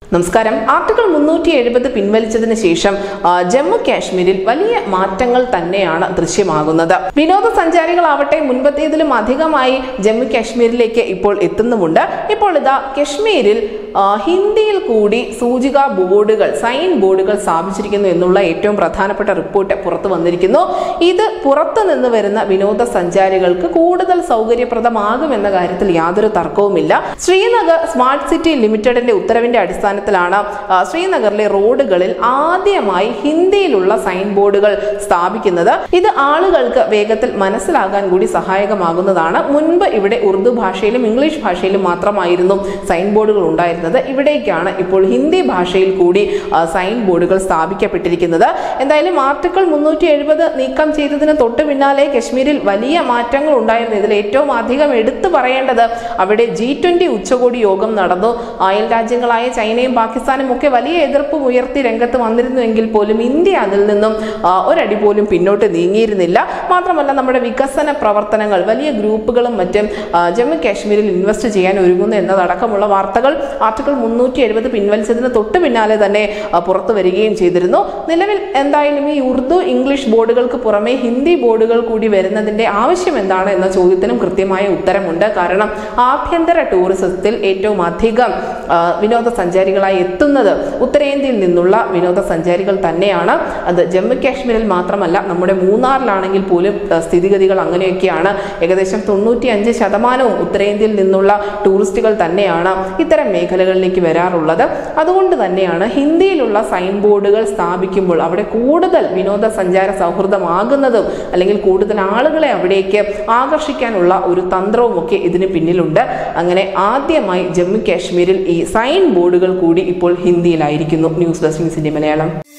നമസ്കാരം ആർട്ടിക്കിൾ മുന്നൂറ്റി എഴുപത് പിൻവലിച്ചതിന് ശേഷം ആ, ജമ്മു കാശ്മീരിൽ വലിയ മാറ്റങ്ങൾ തന്നെയാണ് ദൃശ്യമാകുന്നത് വിനോദസഞ്ചാരികളാവട്ടെ മുൻപത്തേതിലും അധികമായി ജമ്മു കാശ്മീരിലേക്ക് ഇപ്പോൾ എത്തുന്നുമുണ്ട് ഇപ്പോൾ ഇതാ കശ്മീരിൽ ആ, ഹിന്ദിയിൽ കൂടി സൂചിക ബോർഡുകൾ സൈൻ ബോർഡുകൾ സ്ഥാപിച്ചിരിക്കുന്നു എന്നുള്ള ഏറ്റവും പ്രധാനപ്പെട്ട റിപ്പോർട്ട് പുറത്തു വന്നിരിക്കുന്നു ഇത് പുറത്തു നിന്ന് വരുന്ന വിനോദസഞ്ചാരികൾക്ക് കൂടുതൽ സൗകര്യപ്രദമാകുമെന്ന കാര്യത്തിൽ യാതൊരു തർക്കവുമില്ല ശ്രീനഗർ സ്മാർട്ട് സിറ്റി ലിമിറ്റഡിന്റെ ഉത്തരവിന്റെ അടിസ്ഥാനത്തിലാണ് ആ, ശ്രീനഗറിലെ റോഡുകളിൽ ആദ്യമായി ഹിന്ദിയിലുള്ള സൈൻ ബോർഡുകൾ സ്ഥാപിക്കുന്നത് ഇത് ആളുകൾക്ക് വേഗത്തിൽ മനസ്സിലാകാൻ കൂടി സഹായകമാകുന്നതാണ് മുൻപ് ഇവിടെ ഉറുദു ഭാഷയിലും ഇംഗ്ലീഷ് ഭാഷയിലും മാത്രമായിരുന്നു സൈൻ ബോർഡുകൾ ഉണ്ടായിരുന്നത് ഇവിടേക്കാണ് ഇപ്പോൾ ഹിന്ദി ഭാഷയിൽ കൂടി ആ, സൈൻ ബോർഡുകൾ സ്ഥാപിക്കപ്പെട്ടിരിക്കുന്നത് എന്തായാലും ആർട്ടിക്കിൾ മുന്നൂറ്റി എഴുപത് നീക്കം ചെയ്തതിന് തൊട്ട് പിന്നാലെ കശ്മീരിൽ വലിയ മാറ്റങ്ങൾ ഉണ്ടായിരുന്നു ഇതിൽ ഏറ്റവും അധികം എടുത്തു പറയേണ്ടത് അവിടെ ജി ട്വന്റി ഉച്ചകോടി യോഗം നടന്നു അയൽ രാജ്യങ്ങളായ ചൈനയും പാകിസ്ഥാനും ഒക്കെ വലിയ എതിർപ്പും ഉയർത്തി രംഗത്ത് വന്നിരുന്നുവെങ്കിൽ പോലും ഇന്ത്യ അതിൽ നിന്നും ആ, ഒരടി പോലും പിന്നോട്ട് നീങ്ങിയിരുന്നില്ല മാത്രമല്ല നമ്മുടെ വികസന പ്രവർത്തനങ്ങൾ വലിയ ഗ്രൂപ്പുകളും മറ്റും ആ, ജമ്മു കാശ്മീരിൽ ഇൻവെസ്റ്റ് ചെയ്യാൻ ഒരുങ്ങുന്നു എന്നതടക്കമുള്ള വാർത്തകൾ ആർട്ടിക്കിൾ മുന്നൂറ്റി എഴുപത് പിൻവലിച്ചതിന് തൊട്ട് പിന്നാലെ തന്നെ ആ, പുറത്തു വരികയും ചെയ്തിരുന്നു നിലവിൽ എന്തായാലും ഈ ഉറുദു ഇംഗ്ലീഷ് ബോർഡുകൾക്ക് പുറമെ ഹിന്ദി ബോർഡുകൾ കൂടി വരുന്നതിന്റെ ആവശ്യം എന്താണ് എന്ന ചോദ്യത്തിനും കൃത്യമായ ഉത്തരമുണ്ട് കാരണം ആഭ്യന്തര ടൂറിസത്തിൽ ഏറ്റവും അധികം ആ, വിനോദസഞ്ചാരികളായി എത്തുന്നത് ഉത്തരേന്ത്യയിൽ നിന്നുള്ള വിനോദസഞ്ചാരികൾ തന്നെയാണ് അത് ജമ്മു കാശ്മീരിൽ മാത്രമല്ല നമ്മുടെ മൂന്നാറിലാണെങ്കിൽ പോലും ആ, സ്ഥിതിഗതികൾ അങ്ങനെയൊക്കെയാണ് ഏകദേശം തൊണ്ണൂറ്റി അഞ്ച് ശതമാനവും ഉത്തരേന്ത്യയിൽ നിന്നുള്ള ടൂറിസ്റ്റുകൾ തന്നെയാണ് ഇത്തരം മേഖലകളിലേക്ക് വരാറുള്ളത് അതുകൊണ്ട് തന്നെയാണ് ഹിന്ദിയിലുള്ള സൈൻ ബോർഡുകൾ സ്ഥാപിക്കുമ്പോൾ അവിടെ കൂടുതൽ വിനോദസഞ്ചാര സൗഹൃദമാകുന്നതും അല്ലെങ്കിൽ കൂടുതൽ ആളുകളെ അവിടേക്ക് ആകർഷിക്കാനുള്ള ഒരു തന്ത്രവും ഒക്കെ ഇതിന് പിന്നിലുണ്ട് അങ്ങനെ ആദ്യമായി ജമ്മു കാശ്മീരിൽ ഈ സൈൻ ബോർഡുകൾ കൂടി ഇപ്പോൾ ഹിന്ദിയിലായിരിക്കുന്നു ന്യൂസ് ഡെസ്ക് ന്യൂസിന്റെ മലയാളം